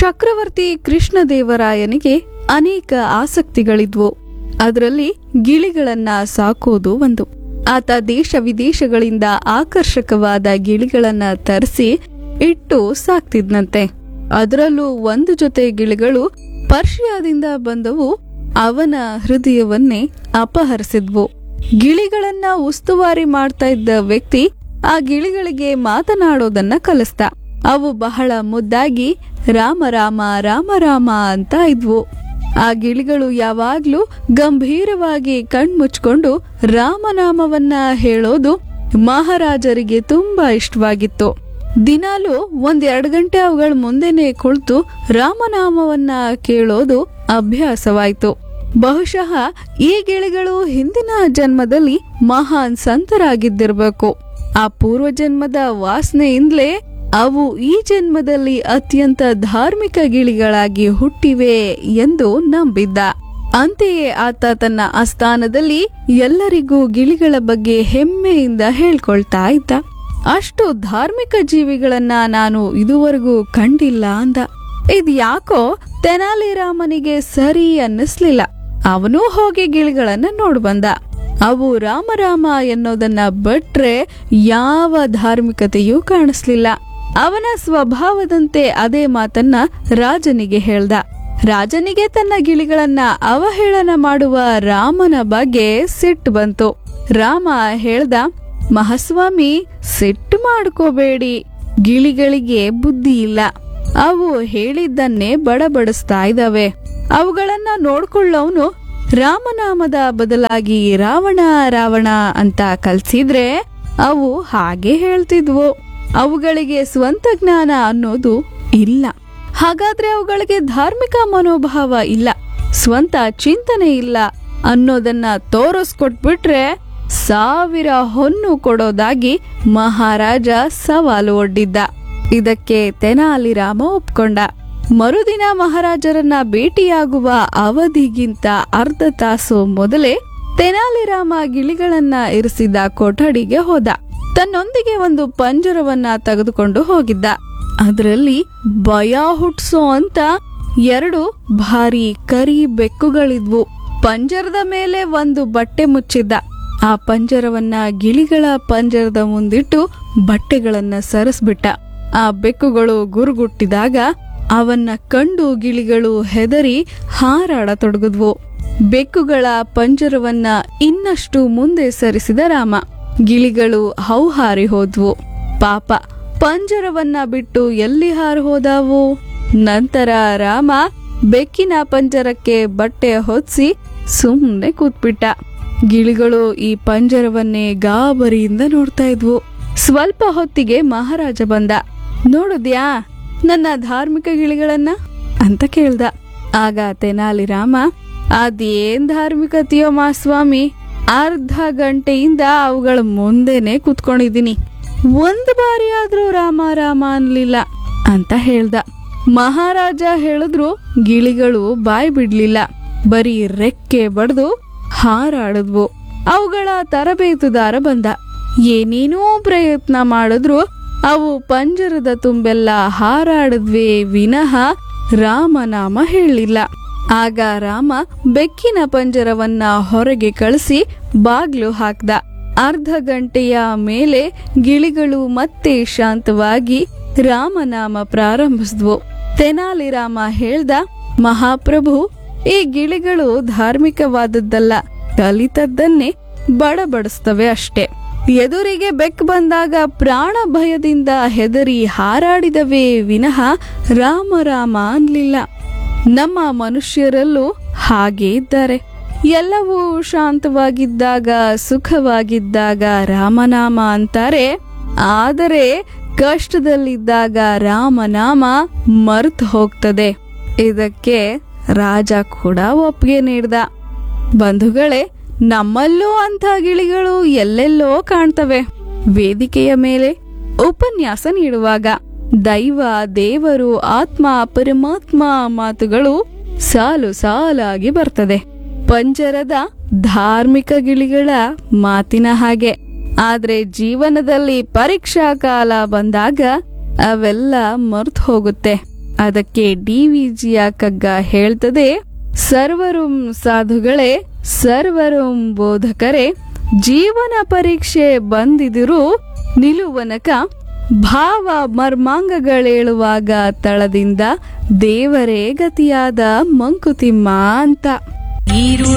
ಚಕ್ರವರ್ತಿ ಕೃಷ್ಣದೇವರಾಯನಿಗೆ ಅನೇಕ ಆಸಕ್ತಿಗಳಿದ್ವು ಅದರಲ್ಲಿ ಗಿಳಿಗಳನ್ನ ಸಾಕೋದು ಒಂದು ಆತ ದೇಶ ವಿದೇಶಗಳಿಂದ ಆಕರ್ಷಕವಾದ ಗಿಳಿಗಳನ್ನ ತರಿಸಿ ಇಟ್ಟು ಸಾಕ್ತಿದ್ನಂತೆ ಅದರಲ್ಲೂ ಒಂದು ಜೊತೆ ಗಿಳಿಗಳು ಪರ್ಷಿಯಾದಿಂದ ಬಂದವು ಅವನ ಹೃದಯವನ್ನೇ ಅಪಹರಿಸಿದ್ವು ಗಿಳಿಗಳನ್ನ ಉಸ್ತುವಾರಿ ಮಾಡ್ತಾ ಇದ್ದ ವ್ಯಕ್ತಿ ಆ ಗಿಳಿಗಳಿಗೆ ಮಾತನಾಡೋದನ್ನ ಕಲಿಸ್ದ ಅವು ಬಹಳ ಮುದ್ದಾಗಿ ರಾಮ ರಾಮ ರಾಮ ರಾಮ ಅಂತ ಇದ್ವು ಆ ಗಿಳಿಗಳು ಯಾವಾಗ್ಲೂ ಗಂಭೀರವಾಗಿ ಕಣ್ಮುಚ್ಕೊಂಡು ರಾಮನಾಮವನ್ನ ಹೇಳೋದು ಮಹಾರಾಜರಿಗೆ ತುಂಬಾ ಇಷ್ಟವಾಗಿತ್ತು ದಿನಾಲು ಒಂದೆರಡು ಗಂಟೆ ಅವುಗಳ ಮುಂದೆನೆ ಕುಳಿತು ರಾಮನಾಮವನ್ನ ಕೇಳೋದು ಅಭ್ಯಾಸವಾಯ್ತು ಬಹುಶಃ ಈ ಗಿಳಿಗಳು ಹಿಂದಿನ ಜನ್ಮದಲ್ಲಿ ಮಹಾನ್ ಸಂತರಾಗಿದ್ದಿರ್ಬೇಕು ಆ ಪೂರ್ವ ಜನ್ಮದ ವಾಸನೆಯಿಂದಲೇ ಅವು ಈ ಜನ್ಮದಲ್ಲಿ ಅತ್ಯಂತ ಧಾರ್ಮಿಕ ಗಿಳಿಗಳಾಗಿ ಹುಟ್ಟಿವೆ ಎಂದು ನಂಬಿದ್ದ ಅಂತೆಯೇ ಆತ ತನ್ನ ಆಸ್ಥಾನದಲ್ಲಿ ಎಲ್ಲರಿಗೂ ಗಿಳಿಗಳ ಬಗ್ಗೆ ಹೆಮ್ಮೆಯಿಂದ ಹೇಳ್ಕೊಳ್ತಾ ಇದ್ದ ಅಷ್ಟು ಧಾರ್ಮಿಕ ಜೀವಿಗಳನ್ನ ನಾನು ಇದುವರೆಗೂ ಕಂಡಿಲ್ಲ ಅಂದ ಇದ್ ಯಾಕೋ ತೆನಾಲಿರಾಮನಿಗೆ ಸರಿ ಅನ್ನಿಸ್ಲಿಲ್ಲ ಅವನೂ ಹೋಗಿ ಗಿಳಿಗಳನ್ನ ನೋಡ್ ಬಂದ ಅವು ರಾಮರಾಮ ಎನ್ನೋದನ್ನ ಬಿಟ್ರೆ ಯಾವ ಧಾರ್ಮಿಕತೆಯೂ ಕಾಣಿಸ್ಲಿಲ್ಲ ಅವನ ಸ್ವಭಾವದಂತೆ ಅದೇ ಮಾತನ್ನ ರಾಜನಿಗೆ ಹೇಳ್ದ ರಾಜನಿಗೆ ತನ್ನ ಗಿಳಿಗಳನ್ನ ಅವಹೇಳನ ಮಾಡುವ ರಾಮನ ಬಗ್ಗೆ ಸಿಟ್ಟು ಬಂತು ರಾಮ ಹೇಳ್ದ ಮಹಾಸ್ವಾಮಿ ಸಿಟ್ಟು ಮಾಡ್ಕೋಬೇಡಿ ಗಿಳಿಗಳಿಗೆ ಬುದ್ಧಿ ಇಲ್ಲ ಅವು ಹೇಳಿದ್ದನ್ನೇ ಬಡಬಡಿಸ್ತಾ ಇದ್ದಾವೆ ಅವುಗಳನ್ನ ನೋಡ್ಕೊಳ್ಳೋನು ರಾಮನಾಮದ ಬದಲಾಗಿ ರಾವಣ ರಾವಣ ಅಂತ ಕಲ್ಸಿದ್ರೆ ಅವು ಹಾಗೆ ಹೇಳ್ತಿದ್ವು ಅವುಗಳಿಗೆ ಸ್ವಂತ ಜ್ಞಾನ ಅನ್ನೋದು ಇಲ್ಲ ಹಾಗಾದ್ರೆ ಅವುಗಳಿಗೆ ಧಾರ್ಮಿಕ ಮನೋಭಾವ ಇಲ್ಲ ಸ್ವಂತ ಚಿಂತನೆ ಇಲ್ಲ ಅನ್ನೋದನ್ನ ತೋರಿಸ್ಕೊಟ್ಬಿಟ್ರೆ ಸಾವಿರ ಹೊನ್ನು ಕೊಡೋದಾಗಿ ಮಹಾರಾಜ ಸವಾಲು ಒಡ್ಡಿದ್ದ ಇದಕ್ಕೆ ತೆನಾಲಿರಾಮ ಒಪ್ಕೊಂಡ ಮರುದಿನ ಮಹಾರಾಜರನ್ನ ಭೇಟಿಯಾಗುವ ಅವಧಿಗಿಂತ ಅರ್ಧ ತಾಸು ಮೊದಲೇ ತೆನಾಲಿರಾಮ ಗಿಳಿಗಳನ್ನ ಇರಿಸಿದ್ದ ಕೊಠಡಿಗೆ ಹೋದ ತನ್ನೊಂದಿಗೆ ಒಂದು ಪಂಜರವನ್ನ ತೆಗೆದುಕೊಂಡು ಹೋಗಿದ್ದ ಅದರಲ್ಲಿ ಭಯ ಹುಟ್ಸೋ ಅಂತ ಎರಡು ಭಾರಿ ಕರಿ ಬೆಕ್ಕುಗಳಿದ್ವು ಪಂಜರದ ಮೇಲೆ ಒಂದು ಬಟ್ಟೆ ಮುಚ್ಚಿದ್ದ ಆ ಪಂಜರವನ್ನ ಗಿಳಿಗಳ ಪಂಜರದ ಮುಂದಿಟ್ಟು ಬಟ್ಟೆಗಳನ್ನ ಸರಿಸ್ಬಿಟ್ಟ ಆ ಬೆಕ್ಕುಗಳು ಗುರುಗುಟ್ಟಿದಾಗ ಅವನ್ನ ಕಂಡು ಗಿಳಿಗಳು ಹೆದರಿ ಹಾರಾಡತೊಡಗಿದ್ವು ಬೆಕ್ಕುಗಳ ಪಂಜರವನ್ನ ಇನ್ನಷ್ಟು ಮುಂದೆ ಸರಿಸಿದ ರಾಮ ಗಿಳಿಗಳು ಹೌಹಾರಿ ಹೋದ್ವು ಪಾಪ ಪಂಜರವನ್ನ ಬಿಟ್ಟು ಎಲ್ಲಿ ಹಾರಿ ಹೋದಾವು ನಂತರ ರಾಮ ಬೆಕ್ಕಿನ ಪಂಜರಕ್ಕೆ ಬಟ್ಟೆ ಹೊತ್ಸಿ ಸುಮ್ಮನೆ ಕೂತ್ಬಿಟ್ಟ ಗಿಳಿಗಳು ಈ ಪಂಜರವನ್ನೇ ಗಾಬರಿಯಿಂದ ನೋಡ್ತಾ ಇದ್ವು ಸ್ವಲ್ಪ ಹೊತ್ತಿಗೆ ಮಹಾರಾಜ ಬಂದ ನೋಡಿದ್ಯಾ ನನ್ನ ಧಾರ್ಮಿಕ ಗಿಳಿಗಳನ್ನ ಅಂತ ಕೇಳ್ದ ಆಗ ತೆನಾಲಿರಾಮ ಅದೇನ್ ಧಾರ್ಮಿಕತೆಯೋ ಮಾಸ್ವಾಮಿ ಅರ್ಧ ಗಂಟೆಯಿಂದ ಅವುಗಳ ಮುಂದೆನೆ ಕುತ್ಕೊಂಡಿದ್ದೀನಿ ಒಂದು ಬಾರಿ ಆದ್ರೂ ರಾಮ ರಾಮ ಅನ್ಲಿಲ್ಲ ಅಂತ ಹೇಳ್ದ ಮಹಾರಾಜ ಹೇಳಿದ್ರು ಗಿಳಿಗಳು ಬಾಯ್ ಬಿಡ್ಲಿಲ್ಲ ಬರೀ ರೆಕ್ಕೆ ಬಡ್ದು ಹಾರಾಡಿದ್ವು ಅವುಗಳ ತರಬೇತುದಾರ ಬಂದ ಏನೇನೋ ಪ್ರಯತ್ನ ಮಾಡಿದ್ರು ಅವು ಪಂಜರದ ತುಂಬೆಲ್ಲ ಹಾರಾಡಿದ್ವೇ ವಿನಃ ರಾಮನಾಮ ಹೇಳಿಲ್ಲ ಆಗ ರಾಮ ಬೆಕ್ಕಿನ ಪಂಜರವನ್ನ ಹೊರಗೆ ಕಳಿಸಿ ಬಾಗ್ಲು ಹಾಕ್ದ ಅರ್ಧ ಗಂಟೆಯ ಮೇಲೆ ಗಿಳಿಗಳು ಮತ್ತೆ ಶಾಂತವಾಗಿ ರಾಮನಾಮ ಪ್ರಾರಂಭಿಸಿದ್ವು ತೆನಾಲಿರಾಮ ಹೇಳ್ದ ಮಹಾಪ್ರಭು ಈ ಗಿಳಿಗಳು ಧಾರ್ಮಿಕವಾದದ್ದಲ್ಲ ಕಲಿತದ್ದನ್ನೇ ಬಡಬಡಿಸ್ತವೆ ಅಷ್ಟೇ ಎದುರಿಗೆ ಬೆಕ್ ಬಂದಾಗ ಪ್ರಾಣ ಭಯದಿಂದ ಹೆದರಿ ಹಾರಾಡಿದವೇ ವಿನಃ ರಾಮ ರಾಮ ಅನ್ಲಿಲ್ಲ ನಮ್ಮ ಮನುಷ್ಯರಲ್ಲೂ ಹಾಗೇ ಇದ್ದಾರೆ ಎಲ್ಲವೂ ಶಾಂತವಾಗಿದ್ದಾಗ ಸುಖವಾಗಿದ್ದಾಗ ರಾಮನಾಮ ಅಂತಾರೆ ಆದರೆ ಕಷ್ಟದಲ್ಲಿದ್ದಾಗ ರಾಮನಾಮ ಮರ್ತು ಹೋಗ್ತದೆ ಇದಕ್ಕೆ ರಾಜ ಕೂಡ ಒಪ್ಪಿಗೆ ನೀಡ್ದ ಬಂಧುಗಳೇ ನಮ್ಮಲ್ಲೂ ಅಂಥ ಗಿಳಿಗಳು ಎಲ್ಲೆಲ್ಲೋ ಕಾಣ್ತವೆ ವೇದಿಕೆಯ ಮೇಲೆ ಉಪನ್ಯಾಸ ನೀಡುವಾಗ ದೈವ ದೇವರು ಆತ್ಮ ಪರಮಾತ್ಮ ಮಾತುಗಳು ಸಾಲು ಸಾಲಾಗಿ ಬರ್ತದೆ ಪಂಜರದ ಧಾರ್ಮಿಕ ಗಿಳಿಗಳ ಮಾತಿನ ಹಾಗೆ ಆದ್ರೆ ಜೀವನದಲ್ಲಿ ಪರೀಕ್ಷಾ ಕಾಲ ಬಂದಾಗ ಅವೆಲ್ಲ ಮರ್ತು ಹೋಗುತ್ತೆ ಅದಕ್ಕೆ ಡಿವಿಜಿಯ ಕಗ್ಗ ಹೇಳ್ತದೆ ಸರ್ವರುಂ ಸಾಧುಗಳೇ ಸರ್ವರುಂ ಬೋಧಕರೇ ಜೀವನ ಪರೀಕ್ಷೆ ಬಂದಿದಿರು ನಿಲುವನಕ ಭಾವ ಮರ್ಮಾಂಗಗಳೇಳುವಾಗ ತಳದಿಂದ ದೇವರೇ ಗತಿಯಾದ ಮಂಕುತಿಮ್ಮ ಅಂತ ಈರುಳ